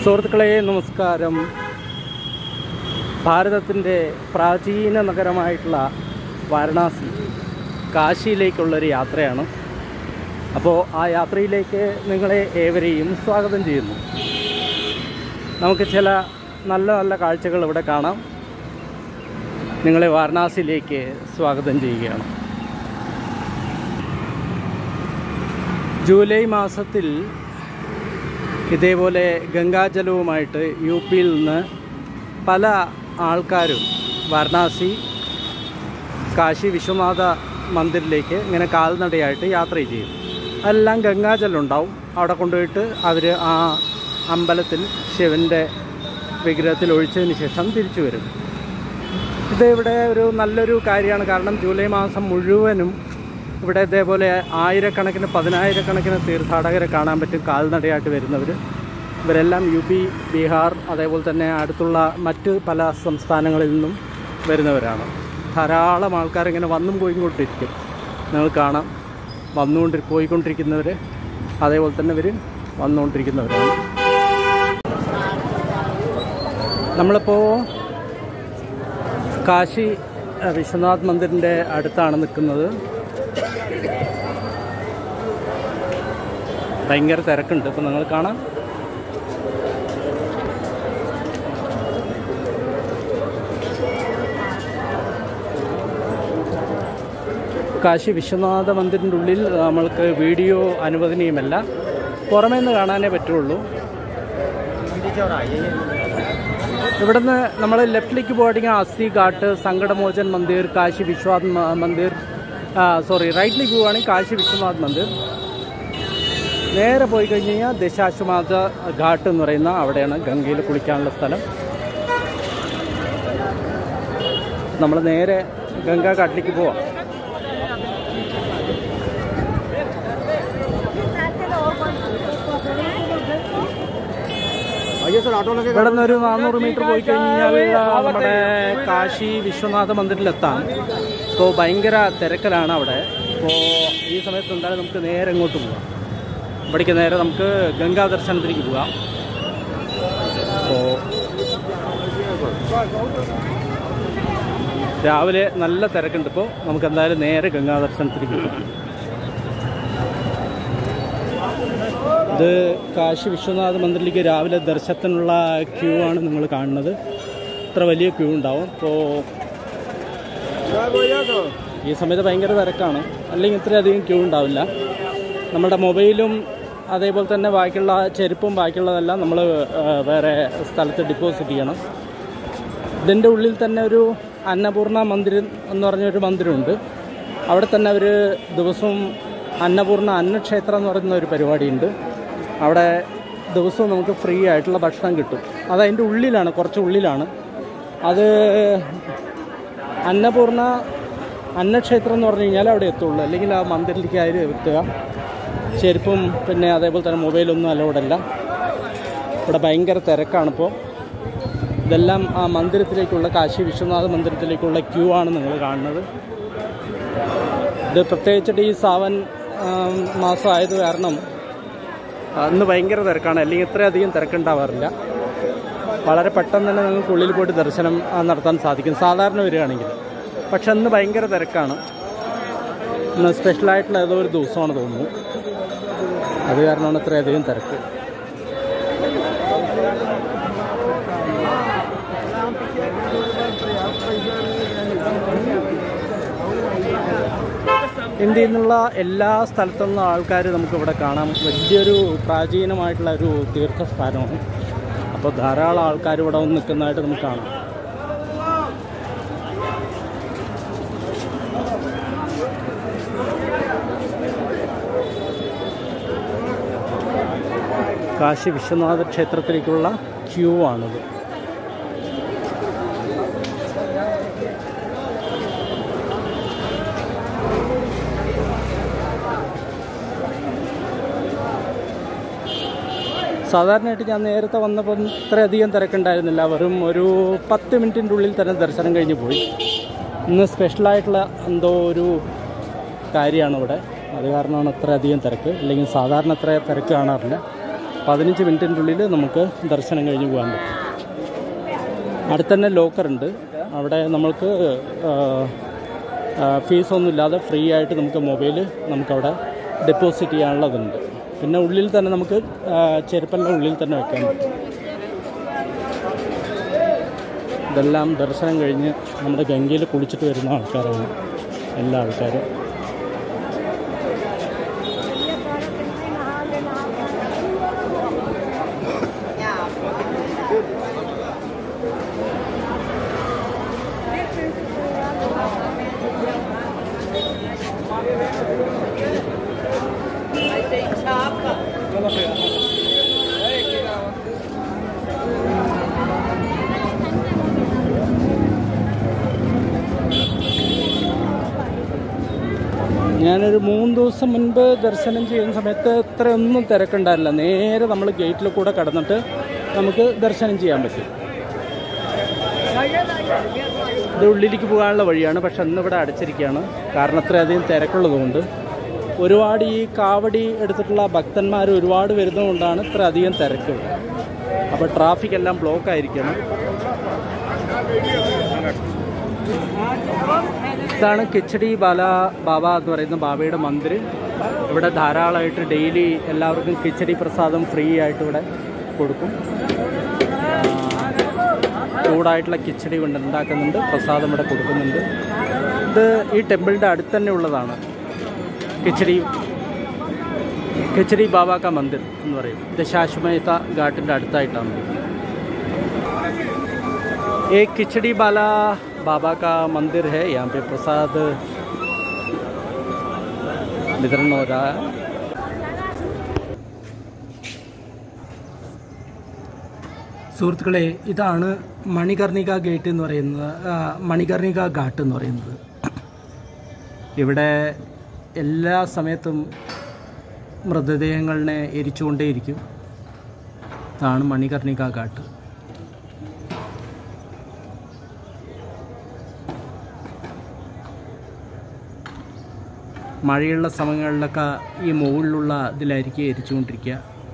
സുഹൃത്തുക്കളെ നമസ്കാരം ഭാരതത്തിൻ്റെ പ്രാചീന നഗരമായിട്ടുള്ള വാരണാസി കാശിയിലേക്കുള്ളൊരു യാത്രയാണ് അപ്പോൾ ആ യാത്രയിലേക്ക് നിങ്ങളെ ഏവരെയും സ്വാഗതം ചെയ്യുന്നു നമുക്ക് ചില നല്ല നല്ല കാഴ്ചകൾ ഇവിടെ കാണാം നിങ്ങളെ വാരണാസിയിലേക്ക് സ്വാഗതം ചെയ്യുകയാണ് ജൂലൈ മാസത്തിൽ ഇതേപോലെ ഗംഗാജലവുമായിട്ട് യു പിയിൽ നിന്ന് പല ആൾക്കാരും വാരണാസി കാശി വിശ്വനാഥ മന്ദിറിലേക്ക് ഇങ്ങനെ കാൽനടയായിട്ട് യാത്ര ചെയ്യും അതെല്ലാം ഗംഗാജലം ഉണ്ടാവും അവിടെ കൊണ്ടുപോയിട്ട് അവർ ആ അമ്പലത്തിൽ ശിവൻ്റെ വിഗ്രഹത്തിൽ ഒഴിച്ചതിന് ശേഷം തിരിച്ചു വരും ഇത് ഇവിടെ ഒരു നല്ലൊരു കാര്യമാണ് കാരണം ജൂലൈ മാസം മുഴുവനും ഇവിടെ ഇതേപോലെ ആയിരക്കണക്കിന് പതിനായിരക്കണക്കിന് തീർത്ഥാടകരെ കാണാൻ പറ്റും കാൽനടയായിട്ട് വരുന്നവർ ഇവരെല്ലാം യു പി ബീഹാർ അതേപോലെ തന്നെ അടുത്തുള്ള മറ്റ് പല സംസ്ഥാനങ്ങളിൽ നിന്നും വരുന്നവരാണ് ധാരാളം ആൾക്കാർ ഇങ്ങനെ വന്നും പോയിക്കൊണ്ടിരിക്കും നിങ്ങൾ കാണാം വന്നുകൊണ്ട് പോയിക്കൊണ്ടിരിക്കുന്നവർ അതേപോലെ തന്നെ ഇവർ വന്നുകൊണ്ടിരിക്കുന്നവരാണ് നമ്മളിപ്പോൾ കാശി അഹ്, വിശ്വനാഥ് മന്ദിറിൻ്റെ അടുത്താണ് നിൽക്കുന്നത് ഭയങ്കര തിരക്കുണ്ട് ഇപ്പം നിങ്ങൾ കാണാം കാശി വിശ്വനാഥ മന്ദിറിൻ്റെ ഉള്ളിൽ നമ്മൾക്ക് വീഡിയോ അനുവദനീയമല്ല പുറമേ നിന്ന് കാണാനേ പറ്റുള്ളൂ ഇവിടുന്ന് നമ്മൾ ലെഫ്റ്റിലേക്ക് പോകണമെങ്കിൽ അസ്ഥി ഘാട്ട് സങ്കടമോചൻ മന്ദിർ കാശി വിശ്വനാഥ് മ- മന്ദിർ സോറി റൈറ്റിലേക്ക് പോവുകയാണെങ്കിൽ കാശി വിശ്വനാഥ് മന്ദിർ നേരെ പോയി കഴിഞ്ഞ് കഴിഞ്ഞാൽ ദശാശ്വമാധ ഘാട്ട് എന്ന് പറയുന്ന അവിടെയാണ് ഗംഗയിൽ കുളിക്കാനുള്ള സ്ഥലം നമ്മൾ നേരെ ഗംഗാ ഘാട്ടിലേക്ക് പോവാം ഇവിടെ നിന്ന് ഒരു നാനൂറ് മീറ്റർ പോയി കഴിഞ്ഞാൽ നമ്മുടെ കാശി വിശ്വനാഥ മന്ദിറിലെത്താം ഇപ്പോൾ ഭയങ്കര തിരക്കലാണ് അവിടെ അപ്പോൾ ഈ സമയത്ത് എന്തായാലും നമുക്ക് നേരെ ഇങ്ങോട്ട് പോകാം ഇവിടേക്ക് നേരെ നമുക്ക് ഗംഗാ ദർശനത്തിലേക്ക് പോകാം അപ്പോൾ രാവിലെ നല്ല തിരക്കുണ്ട് ഇപ്പോൾ നമുക്ക് എന്തായാലും നേരെ ഗംഗാ ദർശനത്തിലേക്ക് പോകാം ഇത് കാശി വിശ്വനാഥ മന്ദിറിലേക്ക് രാവിലെ ദർശനത്തിനുള്ള ക്യൂ ആണ് നിങ്ങൾ കാണുന്നത് ഇത്ര വലിയ ക്യൂ ഉണ്ടാവും അപ്പോൾ ഈ സമയത്ത് ഭയങ്കര തിരക്കാണ് അല്ലെങ്കിൽ ഇത്രയധികം ക്യൂ ഉണ്ടാവില്ല നമ്മുടെ മൊബൈലും അതേപോലെ തന്നെ ബാക്കിയുള്ള ചെരുപ്പും ബാക്കിയുള്ളതെല്ലാം നമ്മൾ വേറെ സ്ഥലത്ത് ഡിപ്പോസിറ്റ് ചെയ്യണം ഇതിൻ്റെ ഉള്ളിൽ തന്നെ ഒരു അന്നപൂർണ മന്ദിരം എന്ന് പറഞ്ഞൊരു മന്ദിരമുണ്ട് അവിടെ തന്നെ അവർ ദിവസവും അന്നപൂർണ അന്നക്ഷേത്രം എന്ന് പറയുന്ന ഒരു പരിപാടിയുണ്ട് അവിടെ ദിവസവും നമുക്ക് ഫ്രീ ആയിട്ടുള്ള ഭക്ഷണം കിട്ടും അത് അതിൻ്റെ ഉള്ളിലാണ് കുറച്ച് ഉള്ളിലാണ് അത് അന്നപൂർണ അന്നക്ഷേത്രം എന്ന് പറഞ്ഞു കഴിഞ്ഞാൽ അവിടെ എത്തുള്ളൂ അല്ലെങ്കിൽ ആ മന്ദിരത്തിലേക്ക് ആര് എത്തുക ചെരുപ്പും പിന്നെ അതേപോലെ തന്നെ മൊബൈലൊന്നും അലോഡല്ല ഇവിടെ ഭയങ്കര തിരക്കാണിപ്പോൾ ഇതെല്ലാം ആ മന്ദിരത്തിലേക്കുള്ള കാശി വിശ്വനാഥ മന്ദിരത്തിലേക്കുള്ള ക്യൂ ആണ് നിങ്ങൾ കാണുന്നത് ഇത് പ്രത്യേകിച്ചിട്ട് ഈ സാവൻ ആം, മാസം ആയത് കാരണം ആ, ഇന്ന് ഭയങ്കര തിരക്കാണ് അല്ലെങ്കിൽ ഇത്രയധികം തിരക്കുണ്ടാവാറില്ല വളരെ പെട്ടെന്ന് തന്നെ നിങ്ങൾക്ക് ഉള്ളിൽ പോയിട്ട് ദർശനം ആ, നടത്താൻ സാധിക്കും സാധാരണ വരികയാണെങ്കിൽ പക്ഷെ ഇന്ന് ഭയങ്കര തിരക്കാണ് ഇന്ന് സ്പെഷ്യലായിട്ടുള്ള ഏതോ ഒരു ദിവസമാണ് തോന്നുന്നു അത് കാരണമാണ് ഇത്രയധികം തിരക്ക് ഇന്ത്യയിൽ നിന്നുള്ള എല്ലാ സ്ഥലത്തു നിന്നും ആൾക്കാർ നമുക്കിവിടെ കാണാം വലിയൊരു പ്രാചീനമായിട്ടുള്ള ഒരു തീർത്ഥസ്ഥാനമാണ് അപ്പോൾ ധാരാളം ആൾക്കാർ ഇവിടെ വന്ന് നിൽക്കുന്നതായിട്ട് നമുക്ക് കാണാം കാശി വിശ്വനാഥ ക്ഷേത്രത്തിലേക്കുള്ള ക്യൂ ആണിത് സാധാരണയായിട്ട് ഞാൻ നേരത്തെ വന്നപ്പം ഇത്രയധികം തിരക്കുണ്ടായിരുന്നില്ല വെറും ഒരു പത്ത് മിനിറ്റിൻ്റെ ഉള്ളിൽ തന്നെ ദർശനം കഴിഞ്ഞ് പോയി ഇന്ന് സ്പെഷ്യലായിട്ടുള്ള എന്തോ ഒരു കാര്യമാണ് ഇവിടെ അത് കാരണമാണ് ഇത്ര അധികം തിരക്ക് അല്ലെങ്കിൽ സാധാരണ അത്ര തിരക്ക് കാണാറില്ല പതിനഞ്ച് മിനിറ്റിൻ്റെ ഉള്ളിൽ നമുക്ക് ദർശനം കഴിഞ്ഞ് പോകാൻ പറ്റും അടുത്ത് തന്നെ ലോക്കറുണ്ട് അവിടെ നമ്മൾക്ക് ഫീസൊന്നും ഇല്ലാതെ ഫ്രീ ആയിട്ട് നമുക്ക് മൊബൈൽ നമുക്കവിടെ ഡെപ്പോസിറ്റ് ചെയ്യാനുള്ളതുണ്ട് പിന്നെ ഉള്ളിൽ തന്നെ നമുക്ക് ചെരുപ്പലിൻ്റെ ഉള്ളിൽ തന്നെ വെക്കാൻ പറ്റും ഇതെല്ലാം ദർശനം കഴിഞ്ഞ് നമ്മുടെ ഗംഗയിൽ കുളിച്ചിട്ട് വരുന്ന ആൾക്കാരാണ് എല്ലാ ആൾക്കാരും ഞാനൊരു മൂന്ന് ദിവസം മുൻപ് ദർശനം ചെയ്യുന്ന സമയത്ത് ഇത്രയൊന്നും തിരക്കുണ്ടായില്ല നേരെ നമ്മൾ ഗേറ്റിൽ കൂടെ കടന്നിട്ട് നമുക്ക് ദർശനം ചെയ്യാൻ പറ്റും ഇത് ഉള്ളിലേക്ക് പോകാനുള്ള വഴിയാണ് പക്ഷെ ഇന്ന് ഇവിടെ അടച്ചിരിക്കുകയാണ് കാരണം അത്രയധികം തിരക്കുള്ളതുകൊണ്ട് ഒരുപാട് ഈ കാവടി എടുത്തിട്ടുള്ള ഭക്തന്മാർ ഒരുപാട് വരുന്നതുകൊണ്ടാണ് ഇത്ര അധികം തിരക്ക് ഇവിടെ അപ്പോൾ ട്രാഫിക് എല്ലാം ബ്ലോക്ക് ആയിരിക്കണം ഇതാണ് കിച്ചടി ബാല ബാബ എന്ന് പറയുന്ന ബാബയുടെ മന്ദിർ ഇവിടെ ധാരാളമായിട്ട് ഡെയിലി എല്ലാവർക്കും കിച്ചടി പ്രസാദം ഫ്രീ ആയിട്ട് ഇവിടെ കൊടുക്കും ആ, ചൂടായിട്ടുള്ള കിച്ചടി കൊണ്ട് ഉണ്ടാക്കുന്നുണ്ട് പ്രസാദം ഇവിടെ കൊടുക്കുന്നുണ്ട് ഇത് ഈ ടെമ്പിളിൻ്റെ അടുത്ത് തന്നെ ഉള്ളതാണ് കിച്ചടി കിച്ചടി ബാബ കാ മന്ദിർ എന്ന് പറയും ദശാശ്വമേധ ഘാട്ടിൻ്റെ അടുത്തായിട്ടാണ് एक खिचड़ी वाला बाबा का मंदिर है यहाँ पे प्रसाद वितरण हो रहा है സുഹൃത്തുക്കളെ ഇതാണ് മണികർണിക ഗേറ്റ് എന്ന് പറയുന്നത് ആ, മണികർണിക ഘാട്ട് എന്ന് പറയുന്നത് ഇവിടെ എല്ലാ സമയത്തും മൃതദേഹങ്ങളെ എരിച്ചുകൊണ്ടേയിരിക്കും ഇതാണ് മണികർണിക ഘാട്ട് മഴയുള്ള സമയങ്ങളിലൊക്കെ ഈ മുകളിലുള്ള ഇതിലായിരിക്കും എരിച്ചുകൊണ്ടിരിക്കുക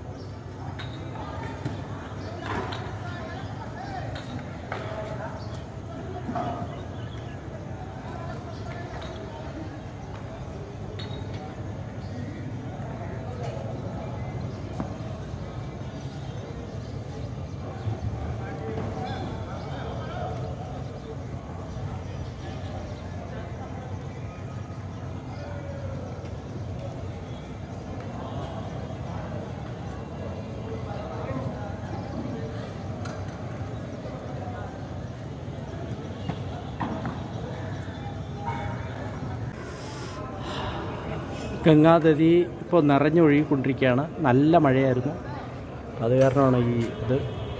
ഗംഗാനദി ഇപ്പോൾ നിറഞ്ഞൊഴുകിക്കൊണ്ടിരിക്കുകയാണ് നല്ല മഴയായിരുന്നു അത് കാരണമാണ് ഈ ഇത്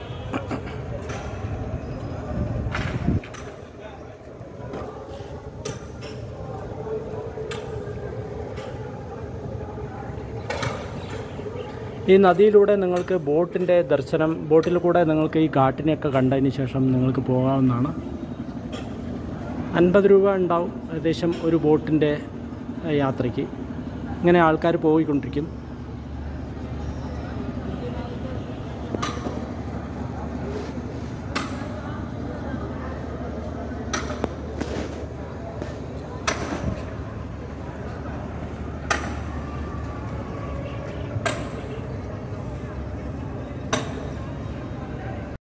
ഈ നദിയിലൂടെ നിങ്ങൾക്ക് ബോട്ടിൻ്റെ ദർശനം ബോട്ടിൽ കൂടെ നിങ്ങൾക്ക് ഈ ഘാട്ടിനെയൊക്കെ കണ്ടതിന് ശേഷം നിങ്ങൾക്ക് പോകാവുന്നതാണ് അൻപത് രൂപ ഉണ്ടാവും ഏകദേശം ഒരു ബോട്ടിൻ്റെ യാത്രയ്ക്ക് ഇങ്ങനെ ആൾക്കാർ പോയിക്കൊണ്ടിരിക്കും